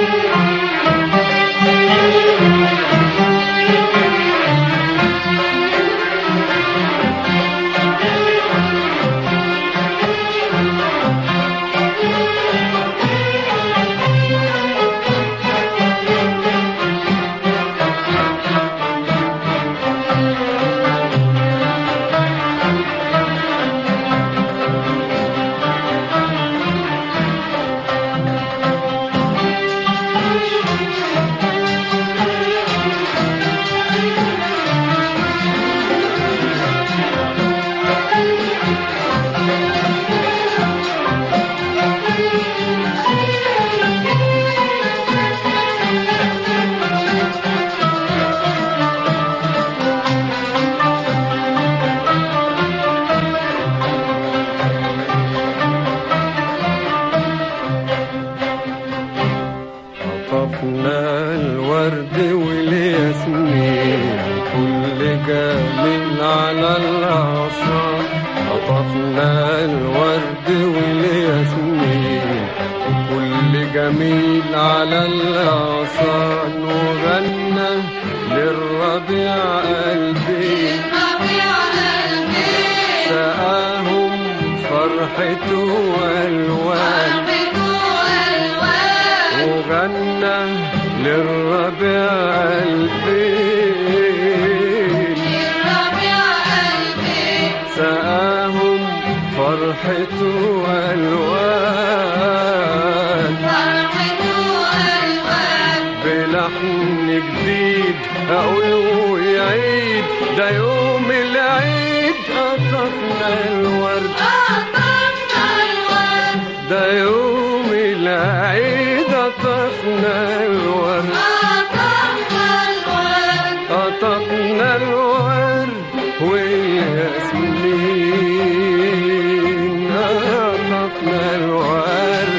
طفنا الورد والياسمين كل جميل على الأعصار قطفنا الورد والياسمين كل جميل على الأغصان وغنى للربيع قلبي سقاهم فرحته والوان وغنى للربيع قلبي سقاهم فرحته والوان بلحن جديد اقول ويعيد ده يوم العيد قطفنا الورد ده يوم العيد قطفنا الورد قطفنا الورد والياسمين قطفنا الورد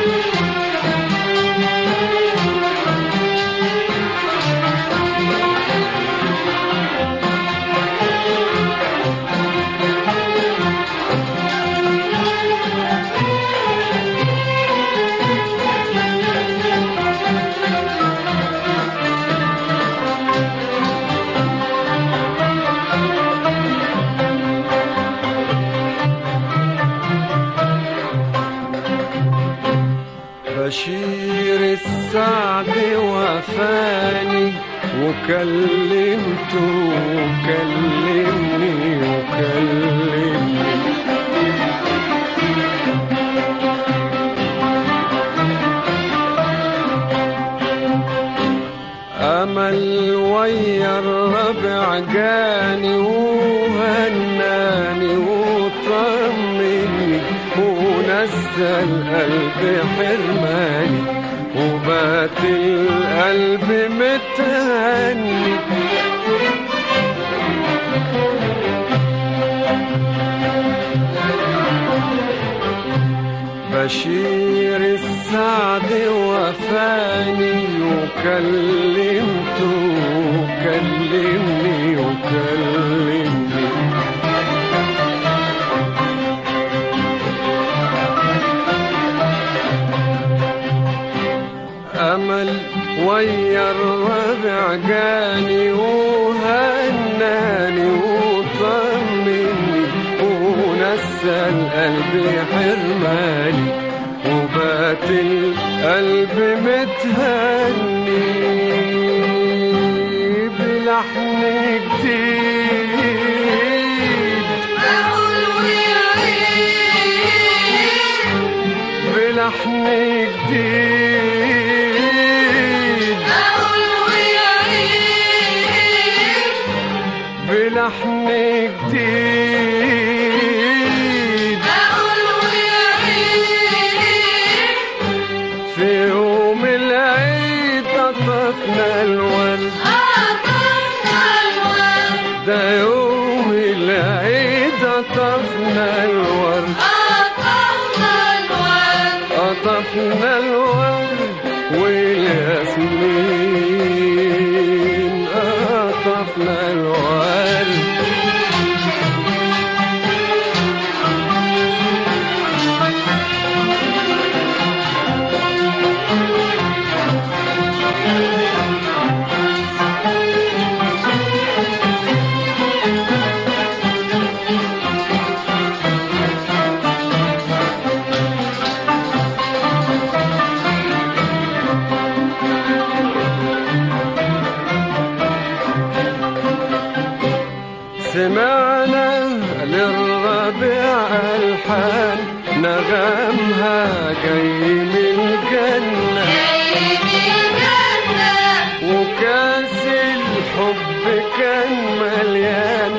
بشير السعد وفاني وكلمته وكلمني وكلمني أمل ويا الربع جاني وهناني وطمني ونزل قلبي حرماني وبات القلب متهني بشير السعد وفاني وكلمته وكلمني وكلمني أمل ويا الربع جاني وهناني وطمني ونسى القلب حرماني وبات القلب متهني بلحن جديد بلحن جديد بلحن جديد في يوم العيد قطفنا الورد ده يوم العيد قطفنا الورد قطفنا الورد والياسمين قطفنا الورد سمعنا للربيع ألحان نغمها جاي من الجنة وكاس الحب كان مليان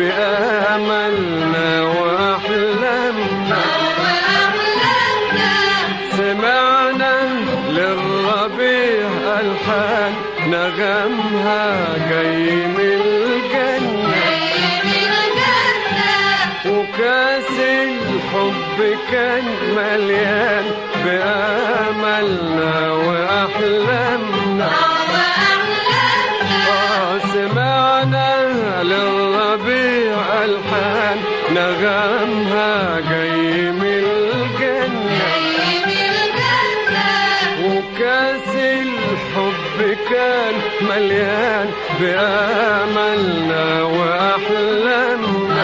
بأملنا وأحلامنا سمعنا للربيع ألحان نغمها جاي من الجنة وكاس الحب كان مليان بأملنا وأحلامنا آه سمعنا للربيع ألحان نغمها جاي من الجنة وكاس الحب كان مليان بأملنا وأحلامنا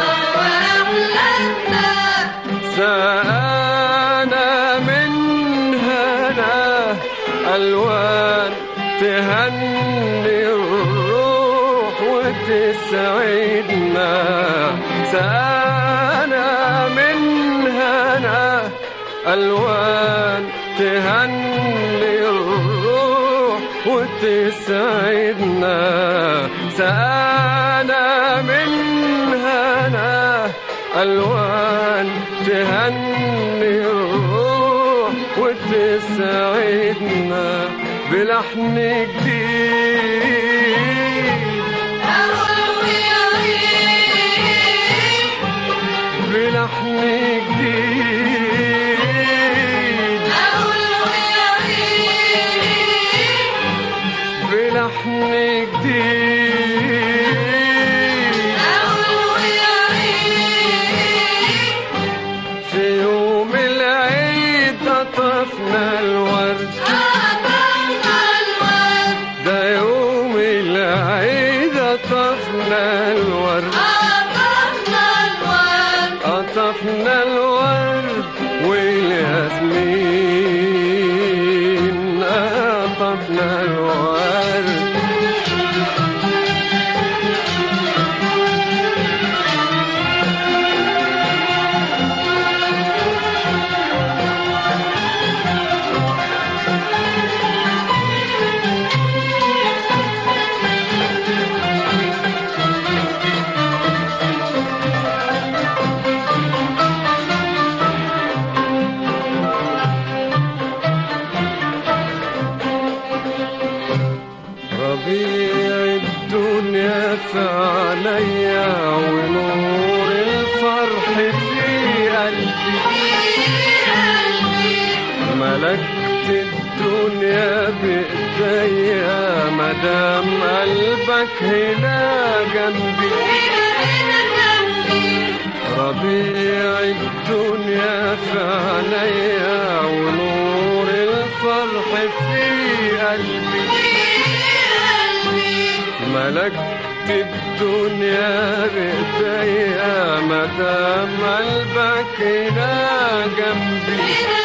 سقانا من هنا ألوان تهني الروح وتسعدنا سقانا من هنا ألوان تهني الروح وتسعدنا سقانا من هنا ألوان تهني الروح وتسعدنا بلحن جديد بلحن جديد بلحن جديد في يوم العيد قطفنا الورد ده يوم العيد قطفنا الورد قطفنا الورد والياسمين قطفنا الورد ربيع الدنيا في عليا ونور الفرح في قلبي ملكت الدنيا بإيديا مدام قلبك هنا جنبي ربيع الدنيا في عينيا ونور الفرح في قلبي ملكت الدنيا بإيديا مدام قلبك هنا جنبي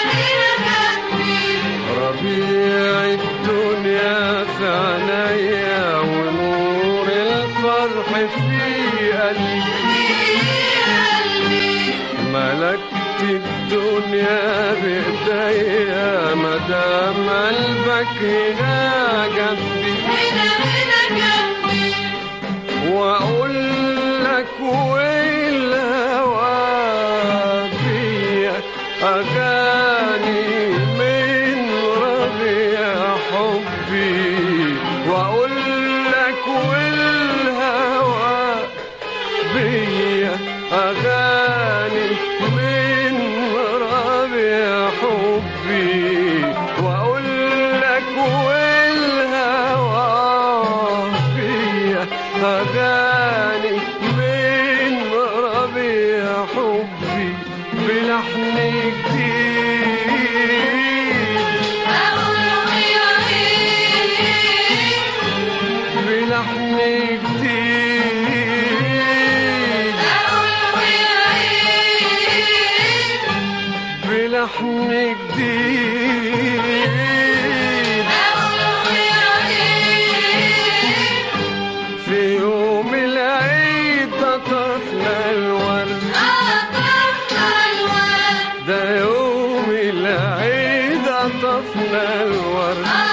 ربيع الدنيا في عينيا ونور الفرح في قلبي ملكت الدنيا بإيديا مدام قلبك هنا جنبي واقول لك والهوى بيا اغاني من ربيع حبي واقول لك والهوى بيا اغاني من ربيع حبي واقول لك والهوى بيا اغاني من ربيع حبي بلحن جديد بلحن جديد بلحن جديد في يوم شفنا الورد